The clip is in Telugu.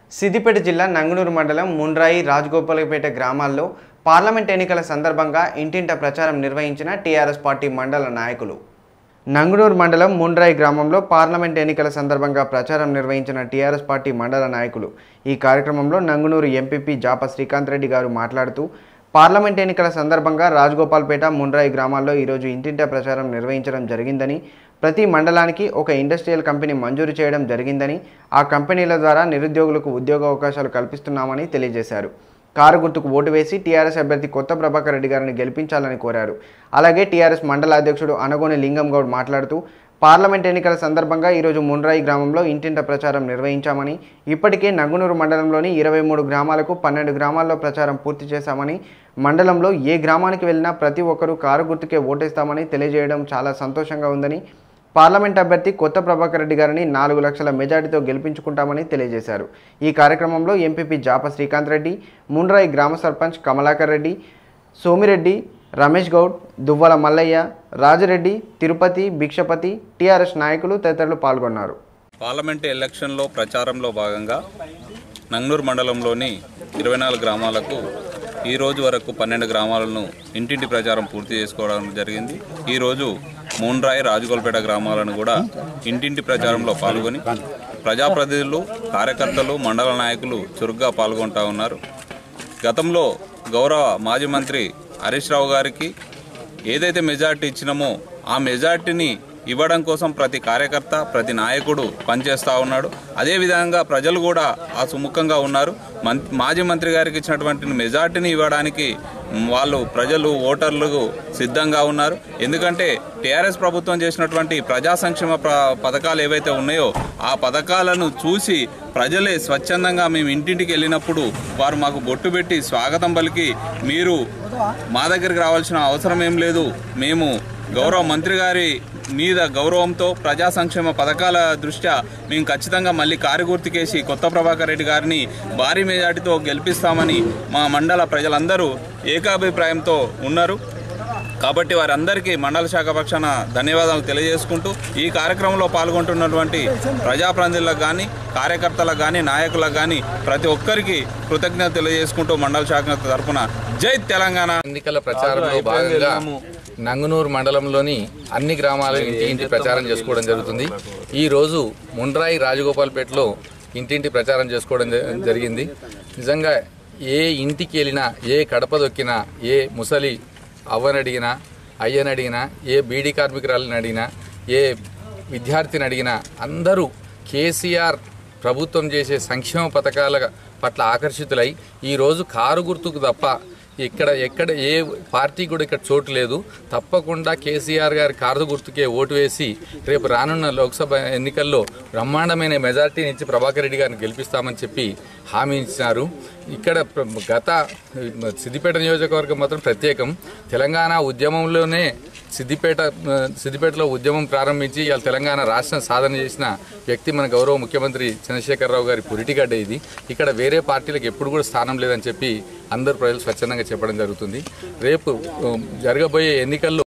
సిద్దిపేట జిల్లా నంగునూరు మండలం ముండ్రాయి రాజగోపాలపేట గ్రామాల్లో పార్లమెంట్ ఎన్నికల సందర్భంగా ఇంటింట ప్రచారం నిర్వహించిన టీఆర్ఎస్ పార్టీ మండల నాయకులు నంగునూరు మండలం ముండ్రాయి గ్రామంలో పార్లమెంట్ ఎన్నికల సందర్భంగా ప్రచారం నిర్వహించిన టీఆర్ఎస్ పార్టీ మండల నాయకులు ఈ కార్యక్రమంలో నంగునూరు ఎంపీపీ జాప శ్రీకాంత్ రెడ్డి గారు మాట్లాడుతూ పార్లమెంట్ ఎన్నికల సందర్భంగా రాజగోపాల్పేట ముండ్రాయి గ్రామాల్లో ఈరోజు ఇంటింటా ప్రచారం నిర్వహించడం జరిగిందని ప్రతి మండలానికి ఒక ఇండస్ట్రియల్ కంపెనీ మంజూరు చేయడం జరిగిందని ఆ కంపెనీల ద్వారా నిరుద్యోగులకు ఉద్యోగ అవకాశాలు కల్పిస్తున్నామని తెలియజేశారు కారు గుర్తుకు ఓటు వేసి టీఆర్ఎస్ అభ్యర్థి కొత్త ప్రభాకర్ రెడ్డి గారిని గెలిపించాలని కోరారు అలాగే టీఆర్ఎస్ మండల అధ్యక్షుడు అనగోని లింగం గౌడ్ మాట్లాడుతూ పార్లమెంట్ ఎన్నికల సందర్భంగా ఈరోజు ముండ్రాయి గ్రామంలో ఇంటింట ప్రచారం నిర్వహించామని ఇప్పటికే నగునూరు మండలంలోని ఇరవై మూడు గ్రామాలకు పన్నెండు గ్రామాల్లో ప్రచారం పూర్తి చేశామని మండలంలో ఏ గ్రామానికి వెళ్ళినా ప్రతి ఒక్కరూ కారు గుర్తుకే ఓటేస్తామని తెలియజేయడం చాలా సంతోషంగా ఉందని పార్లమెంట్ అభ్యర్థి కొత్త ప్రభాకర్ రెడ్డి గారిని నాలుగు లక్షల మెజార్టీతో గెలిపించుకుంటామని తెలియజేశారు ఈ కార్యక్రమంలో ఎంపీపీ జాప శ్రీకాంత్ రెడ్డి ముండ్రాయి గ్రామ సర్పంచ్ కమలాకర్ రెడ్డి సోమిరెడ్డి రమేష్ గౌడ్ దువ్వల మల్లయ్య రాజరెడ్డి తిరుపతి భిక్షపతి టీఆర్ఎస్ నాయకులు తదితరులు పాల్గొన్నారు పార్లమెంట్ ఎలక్షన్లో ప్రచారంలో భాగంగా నంగనూరు మండలంలోని ఇరవై నాలుగు గ్రామాలకు ఈ రోజు వరకు పన్నెండు గ్రామాలను ఇంటింటి ప్రచారం పూర్తి చేసుకోవడం జరిగింది ఈరోజు మూన్రాయి రాజగోల్పేట గ్రామాలను కూడా ఇంటింటి ప్రచారంలో పాల్గొని ప్రజాప్రతినిధులు కార్యకర్తలు మండల నాయకులు చురుగ్గా పాల్గొంటా ఉన్నారు గతంలో గౌరవ మాజీ మంత్రి హరీష్ రావు గారికి ఏదైతే మెజార్టీ ఇచ్చినామో ఆ మెజార్టీని ఇవ్వడం కోసం ప్రతి కార్యకర్త ప్రతి నాయకుడు పనిచేస్తూ ఉన్నాడు అదేవిధంగా ప్రజలు కూడా ఆ సుముఖంగా ఉన్నారు మం మాజీ మంత్రి గారికి ఇచ్చినటువంటి మెజార్టీని ఇవ్వడానికి వాళ్ళు ప్రజలు ఓటర్లు సిద్ధంగా ఉన్నారు ఎందుకంటే టీఆర్ఎస్ ప్రభుత్వం చేసినటువంటి ప్రజా సంక్షేమ ప్ర పథకాలు ఏవైతే ఉన్నాయో ఆ పథకాలను చూసి ప్రజలే స్వచ్ఛందంగా మేము ఇంటింటికి వెళ్ళినప్పుడు వారు మాకు బొట్టు పెట్టి స్వాగతం పలికి మీరు మా దగ్గరికి రావాల్సిన అవసరం ఏం లేదు మేము గౌరవ మంత్రి గారి మీద గౌరవంతో ప్రజా సంక్షేమ పథకాల దృష్ట్యా మేము ఖచ్చితంగా మళ్ళీ కారు గుర్తుకేసి కొత్త ప్రభాకర్ రెడ్డి గారిని భారీ మెజార్టీతో గెలిపిస్తామని మా మండల ప్రజలందరూ ఏకాభిప్రాయంతో ఉన్నారు కాబట్టి వారందరికీ మండల శాఖ పక్షాన ధన్యవాదాలు తెలియజేసుకుంటూ ఈ కార్యక్రమంలో పాల్గొంటున్నటువంటి ప్రజాప్రతినిధులకు కానీ కార్యకర్తలకు కానీ నాయకులకు కానీ ప్రతి ఒక్కరికి కృతజ్ఞత తెలియజేసుకుంటూ మండల శాఖ తరఫున జై తెలంగాణ ఎన్నికల ప్రచారంలో భాగంగా నంగునూరు మండలంలోని అన్ని గ్రామాలు ఇంటి ఇంటి ప్రచారం చేసుకోవడం జరుగుతుంది ఈ రోజు ముండ్రాయి రాజగోపాల్పేటలో ఇంటింటి ప్రచారం చేసుకోవడం జ- జరిగింది నిజంగా ఏ ఇంటికి వెళ్ళినా ఏ కడప దొక్కినా ఏ ముసలి అవ్వనడిగినా అయ్యనడిగినా ఏ బీడీ కార్మికురాలని అడిగినా ఏ విద్యార్థిని అడిగినా అందరూ కేసీఆర్ ప్రభుత్వం చేసే సంక్షేమ పథకాల పట్ల ఆకర్షితులై ఈరోజు కారు గుర్తుకు తప్ప ఇక్కడ ఎక్కడ ఏ పార్టీ కూడా ఇక్కడ చోటు లేదు తప్పకుండా కేసీఆర్ గారి కారు గుర్తుకే ఓటు వేసి రేపు రానున్న లోక్సభ ఎన్నికల్లో బ్రహ్మాండమైన మెజార్టీని ఇచ్చి ప్రభాకర్ రెడ్డి గారిని గెలిపిస్తామని చెప్పి హామీ ఇచ్చినారు ఇక్కడ ప్ర- గత సిద్దిపేట నియోజకవర్గం మాత్రం ప్రత్యేకం తెలంగాణ ఉద్యమంలోనే సిద్దిపేట ఆ, సిద్దిపేటలో ఉద్యమం ప్రారంభించి ఇవాళ తెలంగాణ రాష్ట్రం సాధన చేసిన వ్యక్తి మన గౌరవ ముఖ్యమంత్రి చంద్రశేఖరరావు గారి పురిటిగడ్డ ఇది ఇక్కడ వేరే పార్టీలకు ఎప్పుడు కూడా స్థానం లేదని చెప్పి అందరు ప్రజలు స్వచ్ఛందంగా చెప్పడం జరుగుతుంది రేపు ఆ, జరగబోయే ఎన్నికల్లో